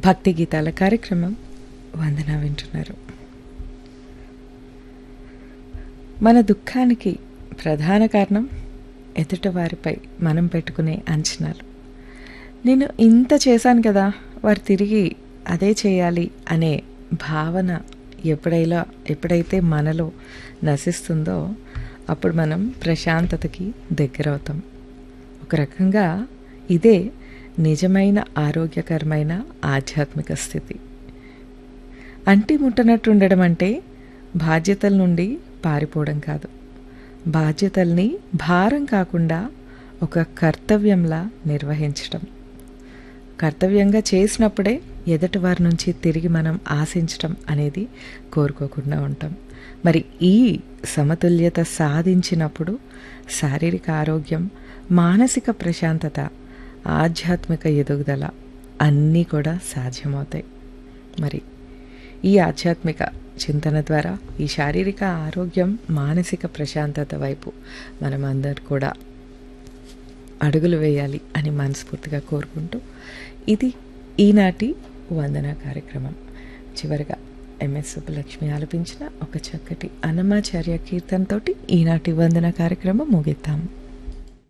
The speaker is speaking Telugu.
భక్తి గీతాల కార్యక్రమం వందన వింటున్నారు మన దుఃఖానికి ప్రధాన కారణం ఎదుట వారిపై మనం పెట్టుకునే అంచనాలు నేను ఇంత చేశాను కదా వారు తిరిగి అదే చేయాలి అనే భావన ఎప్పుడైనా ఎప్పుడైతే మనలో నశిస్తుందో అప్పుడు మనం ప్రశాంతతకి దగ్గరవుతాం ఒక రకంగా ఇదే నిజమైన ఆరోగ్యకరమైన ఆధ్యాత్మిక స్థితి అంటి ముట్టనట్టు ఉండడం అంటే బాధ్యతల నుండి పారిపోవడం కాదు బాధ్యతల్ని భారం కాకుండా ఒక కర్తవ్యంలా నిర్వహించడం కర్తవ్యంగా చేసినప్పుడే ఎదుటి వారి నుంచి తిరిగి మనం ఆశించడం అనేది కోరుకోకుండా ఉంటాం మరి ఈ సమతుల్యత సాధించినప్పుడు శారీరక ఆరోగ్యం మానసిక ప్రశాంతత ఆధ్యాత్మిక ఎదుగుదల అన్నీ కూడా సాధ్యమవుతాయి మరి ఈ ఆధ్యాత్మిక చింతన ద్వారా ఈ శారీరక ఆరోగ్యం మానసిక ప్రశాంతత వైపు మనం అందరు కూడా అడుగులు వేయాలి అని మనస్ఫూర్తిగా కోరుకుంటూ ఇది ఈనాటి వందన కార్యక్రమం చివరిగా ఎంఎస్ సుబ్బలక్ష్మి ఆలపించిన ఒక చక్కటి అన్నమాచార్య కీర్తనతోటి ఈనాటి వందన కార్యక్రమం ముగిద్దాం